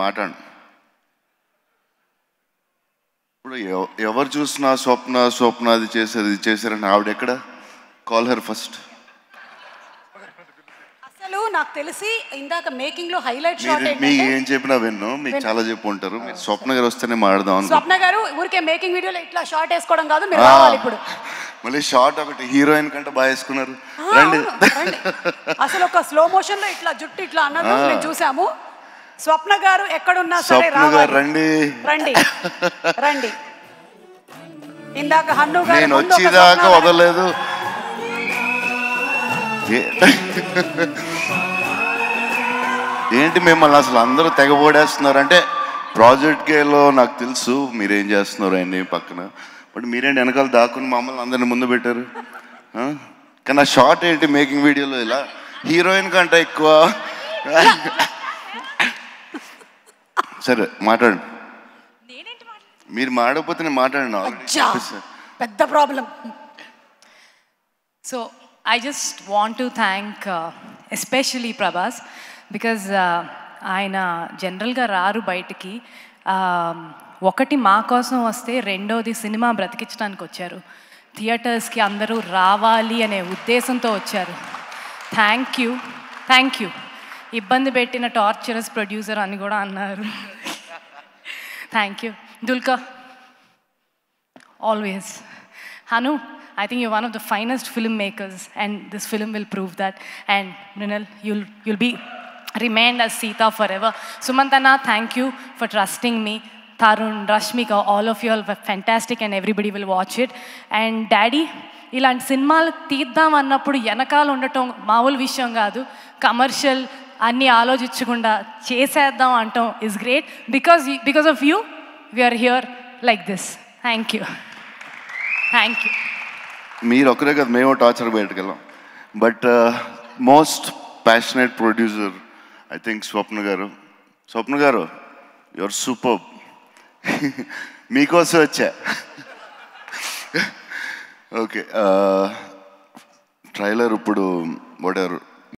మాట్లాడు ఇప్పుడు ఎవ- ఎవరు చూసినా స్వప్న స్వప్న అది చేశారు ఇది చేశారని ఆవిడ ఎక్కడ కాల్ హర్ ఫస్ట్ అసలు నాకు తెలిసి ఇందాక మేకింగ్ లో హైలైట్ షాట్ మీరు మీకు ఏంటంటే ఏం చెప్పినా విన్ను మీకు చాలా చెప్పు ఉంటారు మీరు స్వప్న గారు వస్తేనే మాట్లాడదాం అనుకుంటున్నాను స్వప్న గారు ఊరికే మేకింగ్ వీడియోలో ఇట్లా షార్ట్ వేసుకోవడం కాదు మీరు ఆ, రావాలి ఇప్పుడు మళ్ళీ షార్ట్ ఒకటి హీరోయిన్ కంటే బాగా వేసుకున్నారు ఆ, రండి అవును, రండి. అసలు ఒక స్లో మోషన్ లో ఇట్లా జుట్టు ఇట్లా అన్నది మేము చూసాము స్వప్న గారు ఎక్కడున్నా సరే స్వప్న గారు రావాలి రండి రండి రండి ఇందాక హన్ను గారు నేను ముందు ఒక వచ్చేదాకా స్వప్న గారు- వదలలేదు ఏ- ఏంటి మిమ్మల్ని అసలు అందరూ తెగబోడేస్తున్నారు అంటే ప్రాజెక్ట్ గేలో నాకు తెలుసు మీరేం చేస్తున్నారు అన్ని పక్కన బట్ మీరేంటి వెనకాల దాక్కుని మమ్మల్ని అందరిని ముందు పెట్టారు ఆ? కానీ ఆ షార్ట్ ఏంటి మేకింగ్ వీడియోలో ఇలా హీరోయిన్ కంటే ఎక్కువ సరే మాట్లాడండి మీరు మాడకపోతే నేను మాట్లాడండి already అచ్చా, చెప్పేసా. పెద్ద problem So I just want to thank uh, especially Prabhas because uh, ఆయన జనరల్గా రారు బయటికి Um, ఒకటి మా కోసం వస్తే రెండోది సినిమా బ్రతికించడానికి వచ్చారు థియేటర్స్కి అందరూ రావాలి అనే ఉద్దేశంతో వచ్చారు థ్యాంక్ యూ థ్యాంక్ యూ ఇబ్బంది పెట్టిన టార్చరస్ ప్రొడ్యూసర్ అని కూడా అన్నారు thank you Dulquer always. Hanu, I think you're one of the finest filmmakers, and this film will prove that. And Mrinal, you'll you'll be remained as Sita forever. Sumantana, thank you for trusting me. Tarun, Rashmika, all of you are fantastic, and everybody will watch it. And Daddy, ఇలాంటి సినిమాలు తీద్దాం అన్నప్పుడు వెనకాల ఉండటం మామూలు విషయం కాదు commercial అన్నీ ఆలోచించకుండా చేసేద్దాం అంటాం is great because because of you we're here like this thank you thank you మీరు ఒకరే కదా మేము టార్చర్ బయటకెళ్ళాం but most passionate producer I think Swapna garu Swapna గారు యువర్ సూపర్ మీకోసం వచ్చా ఓకే ట్రైలర్ ఇప్పుడు వాడారు